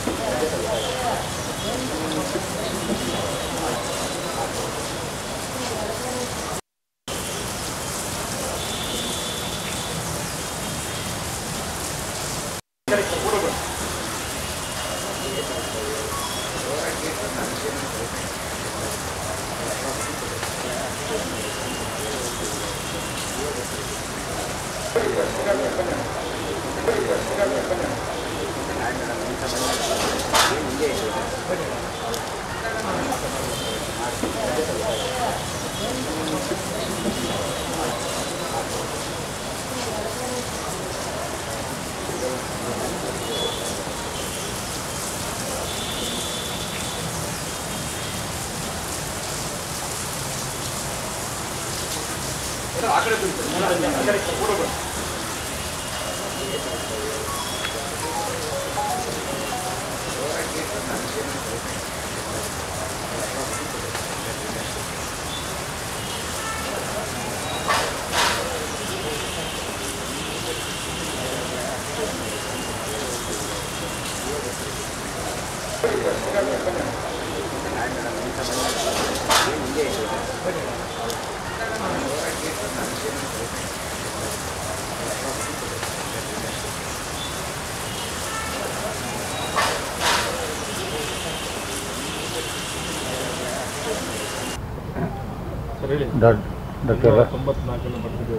dock- doctor ರಾ- ತೊಂಬತ್ನಾಲ್ಕನೇ ಬರ್ತಿದೆ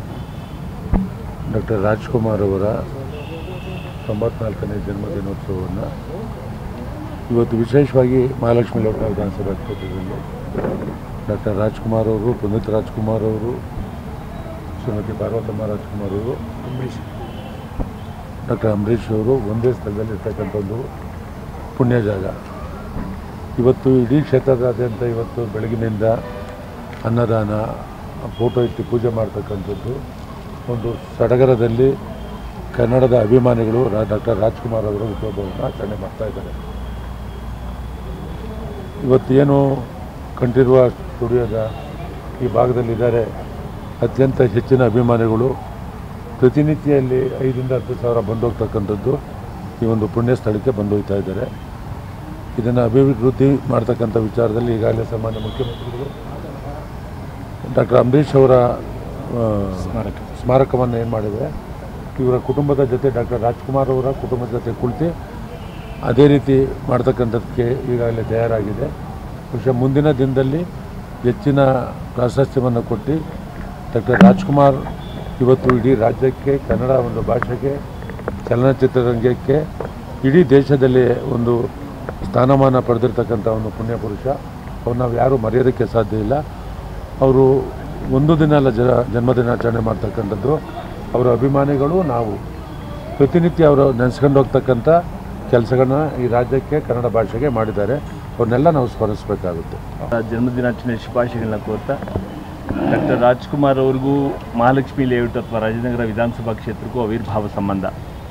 doctor Rajkumar ಅವರ ತೊಂಬತ್ನಾಲ್ಕನೇ ಜನ್ಮದಿನೋತ್ಸವವನ್ನು ಇವತ್ತು ವಿಶೇಷವಾಗಿ ಮಹಾಲಕ್ಷ್ಮಿ ಲೋಕ ವಿಧಾನಸಭಾ ಕ್ಷೇತ್ರದಲ್ಲಿ ಡಾಕ್ಟರ್ ರಾಜ್ಕುಮಾರ್ ಅವರು ಪುನೀತ್ ರಾಜ್ಕುಮಾರ್ ಅವರು ಶ್ರೀಮತಿ ಪಾರ್ವತಮ್ಮ ರಾಜ್ಕುಮಾರ್ ಅವರು ಅಂಬರೀಷ್ ಡಾಕ್ಟರ್ ಅಂಬರೀಷ್ ಅವರು ಒಂದೇ ಸ್ಥಳದಲ್ಲಿ ಇರ್ತಕ್ಕಂಥ ಒಂದು ಪುಣ್ಯ ಜಾಗ ಇವತ್ತು ಇಡೀ ಕ್ಷೇತ್ರದಾದ್ಯಂತ ಇವತ್ತು ಬೆಳಗಿನಿಂದ ಅನ್ನದಾನ ಫೋಟೋ ಇಟ್ಟು ಪೂಜೆ ಮಾಡ್ತಕ್ಕಂಥದ್ದು ಒಂದು ಸಡಗರದಲ್ಲಿ ಕನ್ನಡದ ಅಭಿಮಾನಿಗಳು ರಾ ಡಾಕ್ಟರ್ ರಾಜ್ಕುಮಾರ್ ಅವರ ಹುಟ್ಟುಹಬ್ಬವನ್ನು ಆಚರಣೆ ಮಾಡ್ತಾ ಇದ್ದಾರೆ ಇವತ್ತು ಏನು ಕಂಠೀರುವ ಸ್ಟುಡಿಯೋದ ಈ ಭಾಗದಲ್ಲಿದ್ದಾರೆ ಅತ್ಯಂತ ಹೆಚ್ಚಿನ ಅಭಿಮಾನಿಗಳು ಪ್ರತಿನಿತ್ಯ ಇಲ್ಲಿ ಐದರಿಂದ ಹತ್ತು ಸಾವಿರ ಬಂದು ಹೋಗ್ತಕ್ಕಂಥದ್ದು ಈ ಒಂದು ಪುಣ್ಯ ಸ್ಥಳಕ್ಕೆ ಬಂದು ಹೋಗ್ತಾ ಇದ್ದಾರೆ ಇದನ್ನು ಅಭಿವೃದ್ಧಿ ಮಾಡ್ತಕ್ಕಂಥ ವಿಚಾರದಲ್ಲಿ ಈಗಾಗಲೇ ಸಾಮಾನ್ಯ ಮುಖ್ಯಮಂತ್ರಿಗಳು ಡಾಕ್ಟರ್ ಅಂಬರೀಷ್ ಅವರ ಆ, ಸ್ಮಾರಕ ಸ್ಮಾರಕವನ್ನು ಏನು ಮಾಡಿದೆ ಇವರ ಕುಟುಂಬದ ಜೊತೆ ಡಾಕ್ಟರ್ ರಾಜ್ಕುಮಾರ್ ಅವರ ಕುಟುಂಬದ ಜೊತೆ ಕುಳಿತು ಅದೇ ರೀತಿ ಮಾಡ್ತಕ್ಕಂಥದ್ದಕ್ಕೆ ಈಗಾಗಲೇ ತಯಾರಾಗಿದೆ ಬಹುಶಃ ಮುಂದಿನ ದಿನದಲ್ಲಿ ಹೆಚ್ಚಿನ ಪ್ರಾಶಸ್ತ್ಯವನ್ನು ಕೊಟ್ಟು ಡಾಕ್ಟರ್ ರಾಜ್ಕುಮಾರ್ ಇವತ್ತು ಇಡೀ ರಾಜ್ಯಕ್ಕೆ ಕನ್ನಡ ಒಂದು ಭಾಷೆಗೆ ಚಲನಚಿತ್ರರಂಗಕ್ಕೆ ಇಡೀ ದೇಶದಲ್ಲಿ ಒಂದು ಸ್ಥಾನಮಾನ ಪಡೆದಿರ್ತಕ್ಕಂಥ ಒಂದು ಪುಣ್ಯ ಪುರುಷ ಅವ್ರು ನಾವು ಯಾರೂ ಮರೆಯೋದಕ್ಕೆ ಸಾಧ್ಯ ಇಲ್ಲ ಅವರು ಒಂದು ದಿನ ಅಲ್ಲ ಜ ಜನ್ಮದಿನಾಚರಣೆ ಮಾಡ್ತಕ್ಕಂಥದ್ದು ಅವರ ಅಭಿಮಾನಿಗಳು ನಾವು ಪ್ರತಿನಿತ್ಯ ಅವರು ನೆನೆಸ್ಕೊಂಡು ಹೋಗ್ತಕ್ಕಂಥ ಕೆಲಸಗಳನ್ನ ಈ ರಾಜ್ಯಕ್ಕೆ ಕನ್ನಡ ಭಾಷೆಗೆ ಮಾಡಿದ್ದಾರೆ ಅವ್ರನ್ನೆಲ್ಲ ನಾವು ಸ್ಮರಿಸಬೇಕಾಗುತ್ತೆ ಜನ್ಮದಿನಾಚರಣೆ ಶುಭಾಶಯಗಳನ್ನ ಕೋರ್ತಾ ಡಾಕ್ಟರ್ ರಾಜ್ಕುಮಾರ್ ಅವ್ರಿಗೂ ಮಹಾಲಕ್ಷ್ಮಿ ಲೇಔಟ್ ಅಥವಾ ರಾಜನಗರ ವಿಧಾನಸಭಾ ಕ್ಷೇತ್ರಕ್ಕೂ ಅವಿರ್ಭಾವ ಸಂಬಂಧ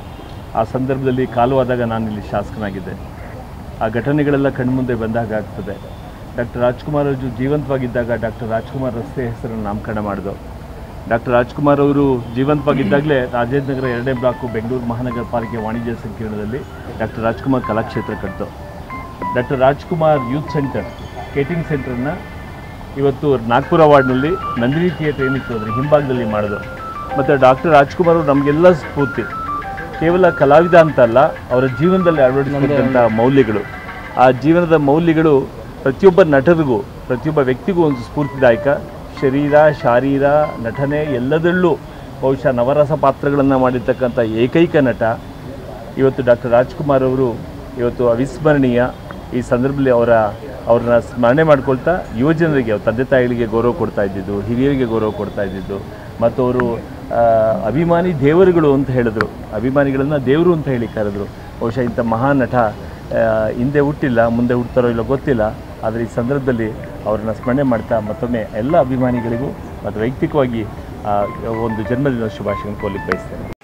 ಆ ಸಂದರ್ಭದಲ್ಲಿ ಕಾಲವಾದಾಗ ನಾನು ಇಲ್ಲಿ ಶಾಸಕನಾಗಿದ್ದೆ ಆ ಘಟನೆಗಳೆಲ್ಲ ಕಣ್ಮುಂದೆ ಬಂದಾಗ ಆಗ್ತದೆ ಡಾಕ್ಟರ್ ರಾಜ್ಕುಮಾರ್ ಅವರು ಜೀವಂತವಾಗಿದ್ದಾಗ ಡಾಕ್ಟರ್ ರಾಜ್ಕುಮಾರ್ ರಸ್ತೆ ಹೆಸರನ್ನು ನಾಮಕರಣ ಮಾಡಿದ್ರು ಡಾಕ್ಟರ್ ರಾಜ್ಕುಮಾರ್ ಅವರು ಜೀವಂತವಾಗಿದ್ದಾಗಲೇ ರಾಜೇಂದ್ರ ನಗರ ಎರಡನೇ ಬ್ಲಾಕು ಬೆಂಗಳೂರು ಮಹಾನಗರ ಪಾಲಿಕೆ ವಾಣಿಜ್ಯ ಸಂಕೀರ್ಣದಲ್ಲಿ ಡಾಕ್ಟರ್ ರಾಜ್ಕುಮಾರ್ ಕಲಾಕ್ಷೇತ್ರ ಕಟ್ಟಿತು doctor Rajkumar youth centre skating ಸೆಂಟರ್ನ ಇವತ್ತು ನಾಗ್ಪುರ ವಾರ್ಡ್ನಲ್ಲಿ ನಂದಿನಿ ಥಿಯೇಟರ್ ಏನಿತ್ತು ಅದ್ರ ಹಿಂಭಾಗದಲ್ಲಿ ಮಾಡಿದ್ರು ಮತ್ತು ಡಾಕ್ಟರ್ ರಾಜ್ಕುಮಾರ್ ಅವರು ನಮಗೆಲ್ಲ ಸ್ಫೂರ್ತಿ ಕೇವಲ ಕಲಾವಿದ ಅಂತ ಅಲ್ಲ ಅವರ ಜೀವನದಲ್ಲಿ ಅಳವಡಿಸಿದಂಥ ಮೌಲ್ಯಗಳು ಆ ಜೀವನದ ಮೌಲ್ಯಗಳು ಪ್ರತಿಯೊಬ್ಬ ನಟರಿಗೂ ಪ್ರತಿಯೊಬ್ಬ ವ್ಯಕ್ತಿಗೂ ಒಂದು ಸ್ಫೂರ್ತಿದಾಯಕ ಶರೀರ ಶಾರೀರ ನಟನೆ ಎಲ್ಲದರಲ್ಲೂ ಬಹುಶಃ ನವರಸ ಪಾತ್ರಗಳನ್ನು ಮಾಡಿರ್ತಕ್ಕಂಥ ಏಕೈಕ ನಟ ಇವತ್ತು ಡಾಕ್ಟರ್ ರಾಜ್ಕುಮಾರ್ ಅವರು ಇವತ್ತು ಅವಿಸ್ಮರಣೀಯ ಈ ಸಂದರ್ಭದಲ್ಲಿ ಅವರ ಅವ್ರನ್ನ ಸ್ಮರಣೆ ಮಾಡ್ಕೊಳ್ತಾ ಯುವಜನರಿಗೆ ಅವ್ರ ತಂದೆ ತಾಯಿಗಳಿಗೆ ಗೌರವ ಕೊಡ್ತಾ ಇದ್ದಿದ್ದು ಹಿರಿಯರಿಗೆ ಗೌರವ ಕೊಡ್ತಾ ಇದ್ದಿದ್ದು ಮತ್ತು ಅವರು ಆ, ಅಭಿಮಾನಿ ದೇವರುಗಳು ಅಂತ ಹೇಳಿದ್ರು ಅಭಿಮಾನಿಗಳನ್ನು ದೇವರು ಅಂತ ಹೇಳಿ ಕರೆದ್ರು ಬಹುಶಃ ಇಂಥ ಮಹಾನ್ ನಟ ಆ, ಹಿಂದೆ ಹುಟ್ಟಿಲ್ಲ ಮುಂದೆ ಹುಡ್ತಾರೋ ಇಲ್ಲೋ ಗೊತ್ತಿಲ್ಲ ಆದರೆ ಈ ಸಂದರ್ಭದಲ್ಲಿ ಅವ್ರನ್ನ ಸ್ಮರಣೆ ಮಾಡ್ತಾ ಮತ್ತೊಮ್ಮೆ ಎಲ್ಲ ಅಭಿಮಾನಿಗಳಿಗೂ ಮತ್ತು ವೈಯಕ್ತಿಕವಾಗಿ ಆ, ಒಂದು ಜನ್ಮದಿನ ಶುಭಾಶಯ ಕೋರ್ಲಿಕ್ಕೆ ಬಯಸ್ತೇನೆ